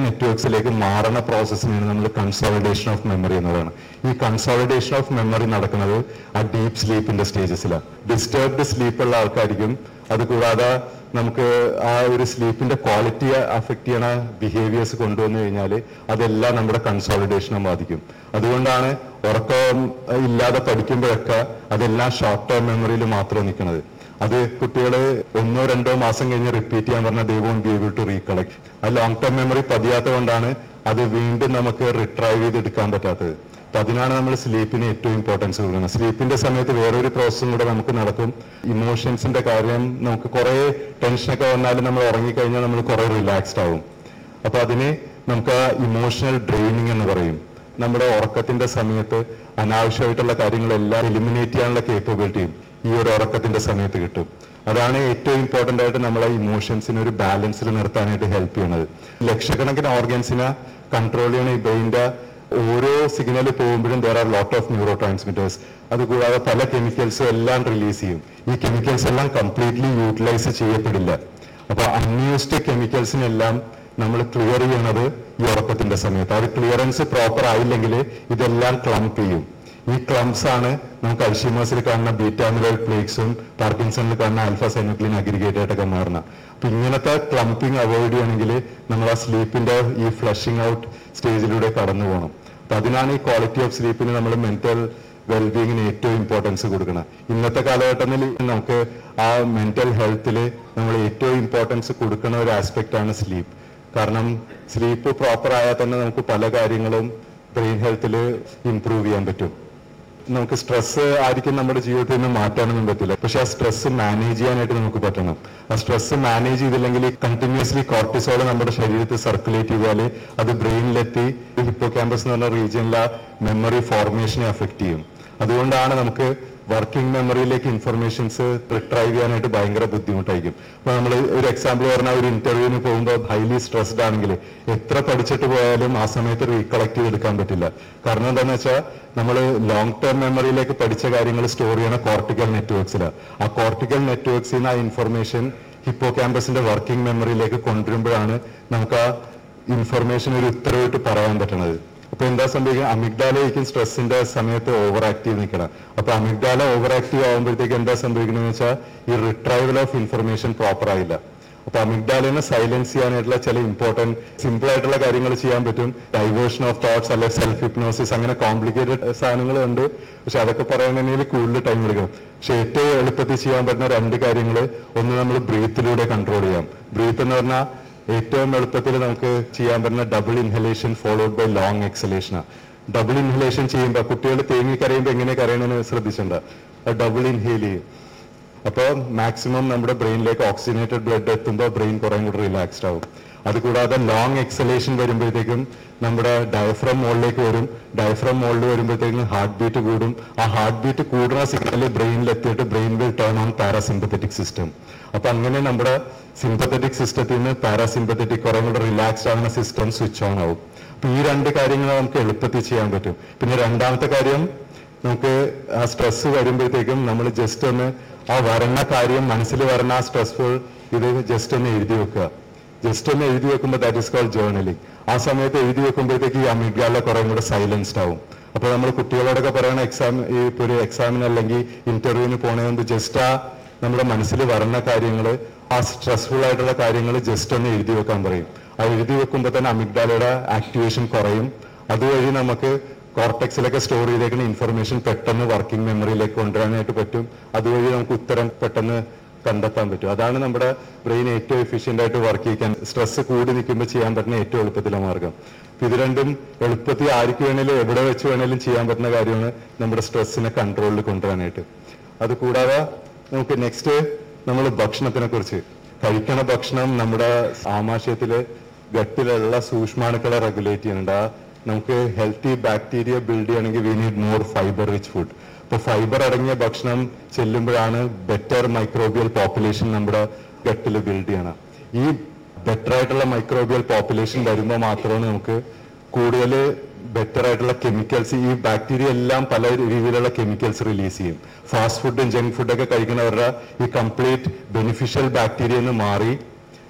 നെറ്റ്വർക്ക്സിലേക്ക് മാറുന്ന പ്രോസസ്സിനാണ് നമ്മൾ consolidation of memory എന്നുള്ളതാണ് ഈ കൺസോളിഡേഷൻ ഓഫ് മെമ്മറി നടക്കുന്നത് ആ ഡീപ്പ് സ്ലീപ്പിന്റെ സ്റ്റേജസിലാണ് ഡിസ്റ്റർബ്ഡ് സ്ലീപ്പുള്ള ആൾക്കാർക്കും അതുകൂടാതെ നമുക്ക് ആ ഒരു സ്ലീപ്പിന്റെ ക്വാളിറ്റി അഫക്റ്റ് ചെയ്യണ ബിഹേവിയേഴ്സ് കൊണ്ടുവന്നു കഴിഞ്ഞാൽ അതെല്ലാം നമ്മുടെ കൺസോളിഡേഷനെ ബാധിക്കും അതുകൊണ്ടാണ് ഉറക്കം ഇല്ലാതെ പഠിക്കുമ്പോഴൊക്കെ അതെല്ലാം ഷോർട്ട് ടേം മെമ്മറിയിൽ മാത്രം നിൽക്കുന്നത് അത് കുട്ടികൾ ഒന്നോ രണ്ടോ മാസം കഴിഞ്ഞ് റിപ്പീറ്റ് ചെയ്യാൻ പറഞ്ഞാൽ they won't be able to recollect ആ ലോങ് ടേം മെമ്മറി പതിയാത്ത കൊണ്ടാണ് അത് വീണ്ടും നമുക്ക് റിട്രൈവ് ചെയ്ത് എടുക്കാൻ പറ്റാത്തത് അപ്പൊ അതിനാണ് നമ്മൾ സ്ലീപ്പിന് ഏറ്റവും ഇമ്പോർട്ടൻസ് കൊടുക്കുന്നത് സ്ലീപ്പിന്റെ സമയത്ത് വേറൊരു പ്രോസസ്സും കൂടെ നമുക്ക് നടക്കും ഇമോഷൻസിന്റെ കാര്യം നമുക്ക് കുറെ ടെൻഷനൊക്കെ വന്നാലും നമ്മൾ ഉറങ്ങിക്കഴിഞ്ഞാൽ നമ്മൾ കുറെ റിലാക്സ്ഡ് ആവും അപ്പൊ അതിന് നമുക്ക് ആ ഇമോഷണൽ ഡ്രെയിനിങ് എന്ന് പറയും നമ്മുടെ ഉറക്കത്തിന്റെ സമയത്ത് അനാവശ്യമായിട്ടുള്ള കാര്യങ്ങളെല്ലാം എലിമിനേറ്റ് ചെയ്യാനുള്ള കേപ്പബിലിറ്റിയും ഈ ഒരു ഉറക്കത്തിന്റെ സമയത്ത് കിട്ടും അതാണ് ഏറ്റവും ഇമ്പോർട്ടന്റ് ആയിട്ട് നമ്മളെ ഇമോഷൻസിനെ ഒരു ബാലൻസിൽ നിർത്താനായിട്ട് ഹെൽപ്പ് ചെയ്യുന്നത് ലക്ഷക്കണക്കിന് ഓർഗൻസിനെ കൺട്രോൾ ചെയ്യണ ഈ ബ്രെയിൻ്റെ ഓരോ സിഗ്നൽ പോകുമ്പോഴും there are lot of neurotransmitters അതുകൂടാതെ പല കെമിക്കൽസും എല്ലാം റിലീസ് ചെയ്യും ഈ കെമിക്കൽസ് എല്ലാം കംപ്ലീറ്റ്ലി യൂട്ടിലൈസ് ചെയ്യപ്പെടില്ല അപ്പൊ അൺയൂസ്ഡ് കെമിക്കൽസിനെല്ലാം നമ്മൾ ക്ലിയർ ചെയ്യണത് ഈ ഉറക്കത്തിന്റെ സമയത്ത് അത് ക്ലിയറൻസ് പ്രോപ്പർ ആയില്ലെങ്കിൽ ഇതെല്ലാം ക്ലംപ് ചെയ്യും ഈ ക്ലംപ്സ് ആണ് നമുക്ക് അൽഷിമേഴ്സിൽ കാണുന്ന ബീറ്റാമിലോയിഡ് പ്ലേക്സും പാർക്കിൻസണിൽ കാണുന്ന ആൽഫ സൈനുക്ലിൻ അഗ്രിഗേറ്റ് ആയിട്ടൊക്കെ മാറുന്ന അപ്പൊ ഇങ്ങനത്തെ ക്ലംപിംഗ് അവോയ്ഡ് ചെയ്യണമെങ്കിൽ നമ്മൾ ആ സ്ലീപ്പിന്റെ ഈ ഫ്ലഷിംഗ് ഔട്ട് സ്റ്റേജിലൂടെ കടന്നു പോകണം അപ്പൊ അതിനാണ് ഈ ക്വാളിറ്റി ഓഫ് സ്ലീപ്പിന് നമ്മൾ മെന്റൽ വെൽബീങ്ങിന് ഏറ്റവും ഇമ്പോർട്ടൻസ് കൊടുക്കണം ഇന്നത്തെ കാലഘട്ടത്തിൽ നമുക്ക് ആ മെന്റൽ ഹെൽത്തിൽ നമ്മൾ ഏറ്റവും ഇമ്പോർട്ടൻസ് കൊടുക്കുന്ന ഒരു ആസ്പെക്ട് ആണ് സ്ലീപ്പ് കാരണം സ്ലീപ്പ് പ്രോപ്പർ ആയാൽ തന്നെ നമുക്ക് പല കാര്യങ്ങളും ബ്രെയിൻ ഹെൽത്തിൽ ഇംപ്രൂവ് ചെയ്യാൻ പറ്റും നമുക്ക് സ്ട്രെസ് ആയിരിക്കും നമ്മുടെ ജീവിതത്തിൽ നിന്ന് മാറ്റാനൊന്നും പറ്റില്ല പക്ഷെ ആ സ്ട്രെസ് മാനേജ് ചെയ്യാനായിട്ട് നമുക്ക് പറ്റണം ആ സ്ട്രെസ് മാനേജ് ചെയ്തില്ലെങ്കിൽ കണ്ടിന്യൂസ്ലി കോർട്ടിസോൾ നമ്മുടെ ശരീരത്തിൽ സർക്കുലേറ്റ് ചെയ്താൽ അത് ബ്രെയിനിലെത്തി ഹിപ്പോ ക്യാമ്പസ് എന്ന് പറഞ്ഞ റീജിയനിലെ മെമ്മറി ഫോർമേഷനെ അഫക്റ്റ് ചെയ്യും അതുകൊണ്ടാണ് നമുക്ക് വർക്കിംഗ് മെമ്മറിയിലേക്ക് ഇൻഫർമേഷൻസ് റിട്രൈവ് ചെയ്യാനായിട്ട് ഭയങ്കര ബുദ്ധിമുട്ടായിരിക്കും അപ്പൊ നമ്മൾ ഒരു എക്സാമ്പിൾ പറഞ്ഞാൽ ഒരു ഇന്റർവ്യൂവിന് പോകുമ്പോൾ ഹൈലി സ്ട്രെസ്ഡ് ആണെങ്കിൽ എത്ര പഠിച്ചിട്ട് പോയാലും ആ സമയത്ത് റീകളക്ട് ചെയ്തെടുക്കാൻ പറ്റില്ല കാരണം എന്താണെന്ന് വെച്ചാൽ നമ്മൾ ലോങ് ടേം മെമ്മറിയിലേക്ക് പഠിച്ച കാര്യങ്ങൾ സ്റ്റോർ ചെയ്യണ കോർട്ടിക്കൽ നെറ്റ്വർക്സിലാണ് ആ കോർട്ടിക്കൽ നെറ്റ്വർക്സിൽ നിന്ന് ആ ഇൻഫർമേഷൻ ഹിപ്പോ ക്യാമ്പസിന്റെ വർക്കിംഗ് മെമ്മറിയിലേക്ക് കൊണ്ടുവരുമ്പോഴാണ് നമുക്ക് ആ ഇൻഫർമേഷൻ ഒരു ഉത്തരവായിട്ട് പറയാൻ പറ്റണത് അപ്പൊ എന്താ സംഭവിക്കുക അമിഗ്ഡാലയ്ക്കും സ്ട്രെസ്സിന്റെ സമയത്ത് ഓവർ ആക്റ്റീവ് നിൽക്കണം അപ്പൊ അമിഗ്ഡാല ഓവർ ആക്റ്റീവ് ആകുമ്പോഴത്തേക്ക് എന്താ സംഭവിക്കുന്നത് വെച്ചാൽ ഈ റിട്രൈവൽ ഓഫ് ഇൻഫർമേഷൻ പ്രോപ്പർ ആയില്ല അപ്പൊ അമിഗ്ഡാലിനെ സൈലൻസ് ചെയ്യാനായിട്ടുള്ള ചില ഇമ്പോർട്ടന്റ് സിമ്പിൾ ആയിട്ടുള്ള കാര്യങ്ങൾ ചെയ്യാൻ പറ്റും ഡൈവേർഷൻ ഓഫ് തോട്ട്സ് അല്ലെ സെൽഫ് ഹിപ്നോസിസ് അങ്ങനെ കോംപ്ലിക്കേറ്റഡ് സാധനങ്ങളുണ്ട് പക്ഷെ അതൊക്കെ പറയണമെങ്കിൽ കൂടുതൽ ടൈം എടുക്കും പക്ഷെ ഏറ്റവും എളുപ്പത്തിൽ ചെയ്യാൻ പറ്റുന്ന രണ്ട് കാര്യങ്ങൾ ഒന്ന് നമ്മൾ ബ്രീത്തിലൂടെ കൺട്രോൾ ചെയ്യാം ബ്രീത്ത് എന്ന് പറഞ്ഞാൽ ഏറ്റവും എളുപ്പത്തിൽ നമുക്ക് ചെയ്യാൻ പറ്റുന്ന double inhalation followed by long എക്സലേഷനാണ് ഡബിൾ ഇൻഹലേഷൻ ചെയ്യുമ്പോൾ കുട്ടികൾ തേങ്ങി കരയുമ്പോൾ എങ്ങനെ കരയണമെന്ന് ശ്രദ്ധിച്ചിട്ടുണ്ട് ഡബിൾ ഇൻഹേൽ ചെയ്യും അപ്പോൾ മാക്സിമം നമ്മുടെ ബ്രെയിനിലേക്ക് ഓക്സിജനേറ്റഡ് ബ്ലഡ് എത്തുമ്പോൾ ബ്രെയിൻ കുറേ കൂടി റിലാക്സ്ഡ് ആവും അതുകൂടാതെ ലോങ് എക്സലേഷൻ വരുമ്പോഴത്തേക്കും നമ്മുടെ ഡയഫ്രം മോളിലേക്ക് വരും ഡയഫ്രം മോളിൽ വരുമ്പോഴത്തേക്കും ഹാർട്ട് ബീറ്റ് കൂടും ആ ഹാർട്ട് ബീറ്റ് കൂടുന്ന സിഗ്നൽ ബ്രെയിനിൽ എത്തിയിട്ട് brain will turn on parasympathetic system അപ്പൊ അങ്ങനെ നമ്മുടെ സിമ്പത്തറ്റിക് സിസ്റ്റത്തിൽ നിന്ന് പാരാസിമ്പത്തറ്റിക് കുറെ കൂടെ റിലാക്സ്ഡ് ആകുന്ന സിസ്റ്റം സ്വിച്ച് ഓൺ ആവും അപ്പൊ ഈ രണ്ട് കാര്യങ്ങൾ നമുക്ക് എളുപ്പത്തിൽ ചെയ്യാൻ പറ്റും പിന്നെ രണ്ടാമത്തെ കാര്യം നമുക്ക് ആ സ്ട്രെസ് വരുമ്പോഴത്തേക്കും നമ്മൾ ജസ്റ്റ് ഒന്ന് ആ വരണ കാര്യം മനസ്സിൽ വരണ ആ സ്ട്രെസ്ഫുൾ ഇത് ജസ്റ്റ് ഒന്ന് എഴുതി വെക്കുക ജസ്റ്റ് ഒന്ന് എഴുതി വെക്കുമ്പോൾ ദാറ്റ് ഇസ് കോൾഡ് ജേർണലിംഗ് ആ സമയത്ത് എഴുതി വെക്കുമ്പോഴത്തേക്ക് ഈ അമിഗ്ഡാല കുറെ കൂടെ സൈലൻസ്ഡ് ആവും അപ്പൊ നമ്മൾ കുട്ടികളോടൊക്കെ പറയണ എക്സാം ഈ ഇപ്പൊ ഒരു എക്സാമിന് അല്ലെങ്കിൽ ഇന്റർവ്യൂവിന് പോണതുകൊണ്ട് ജസ്റ്റ് ആ നമ്മുടെ മനസ്സിൽ വരണ കാര്യങ്ങൾ ആ സ്ട്രെസ്ഫുൾ ആയിട്ടുള്ള കാര്യങ്ങൾ ജസ്റ്റ് ഒന്ന് എഴുതി വെക്കാൻ പറയും ആ എഴുതി വെക്കുമ്പോൾ തന്നെ അമിഗ്ഡാലയുടെ ആക്ടിവേഷൻ കുറയും അതുവഴി നമുക്ക് കോർട്ടെക്സിലൊക്കെ സ്റ്റോർ ചെയ്തേക്കുന്ന ഇൻഫർമേഷൻ പെട്ടെന്ന് വർക്കിംഗ് മെമ്മറിയിലേക്ക് കൊണ്ടുവരാനായിട്ട് പറ്റും അതുവഴി നമുക്ക് ഉത്തരം പെട്ടെന്ന് കണ്ടെത്താൻ പറ്റും അതാണ് നമ്മുടെ ബ്രെയിൻ ഏറ്റവും എഫിഷ്യന്റ് ആയിട്ട് വർക്ക് ചെയ്യിക്കാൻ സ്ട്രെസ് കൂടി നിൽക്കുമ്പോൾ ചെയ്യാൻ പറ്റുന്ന ഏറ്റവും എളുപ്പത്തിലുള്ള മാർഗം അപ്പൊ ഇത് രണ്ടും എളുപ്പത്തിൽ ആർക്ക് വേണേലും എവിടെ വെച്ച് വേണേലും ചെയ്യാൻ പറ്റുന്ന കാര്യമാണ് നമ്മുടെ സ്ട്രെസ്സിനെ കൺട്രോളിൽ കൊണ്ടുവരാനായിട്ട് അത് കൂടാതെ നമുക്ക് നെക്സ്റ്റ് നമ്മൾ ഭക്ഷണത്തിനെ കുറിച്ച് കഴിക്കണ ഭക്ഷണം നമ്മുടെ ആമാശയത്തില് ഗട്ടിലുള്ള സൂക്ഷ്മാണുക്കളെ റെഗുലേറ്റ് ചെയ്യുന്നുണ്ട് ആ നമുക്ക് ഹെൽത്തി ബാക്ടീരിയ ബിൽഡ് ചെയ്യണമെങ്കിൽ we need more fibre rich food ഇപ്പൊ ഫൈബർ അടങ്ങിയ ഭക്ഷണം ചെല്ലുമ്പോഴാണ് ബെറ്റർ മൈക്രോബിയൽ പോപ്പുലേഷൻ നമ്മുടെ ഗട്ടിൽ ബിൽഡ് ചെയ്യണം ഈ ബെറ്റർ ആയിട്ടുള്ള മൈക്രോബിയൽ പോപ്പുലേഷൻ വരുമ്പോൾ മാത്രമാണ് നമുക്ക് കൂടുതൽ ബെറ്റർ ആയിട്ടുള്ള കെമിക്കൽസ് ഈ ബാക്ടീരിയ എല്ലാം പല രീതിയിലുള്ള കെമിക്കൽസ് റിലീസ് ചെയ്യും ഫാസ്റ്റ് ഫുഡും ജങ്ക് ഫുഡൊക്കെ കഴിക്കുന്നവരുടെ ഈ കംപ്ലീറ്റ് ബെനിഫിഷ്യൽ ബാക്ടീരിയ എന്ന് മാറി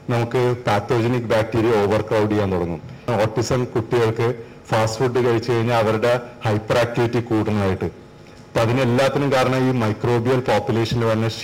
നമുക്ക് പാത്തോജനിക് ബാക്ടീരിയ ഓവർ ക്രൗഡ് ചെയ്യാൻ തുടങ്ങും ഓട്ടിസം കുട്ടികൾക്ക് ഫാസ്റ്റ് ഫുഡ് കഴിച്ചു കഴിഞ്ഞാൽ അവരുടെ ഹൈപ്പർ ആക്ടിവിറ്റി കൂടുന്നതായിട്ട് അപ്പൊ അതിനെല്ലാത്തിനും കാരണം ഈ മൈക്രോബിയൽ പോപ്പുലേഷനിൽ വന്ന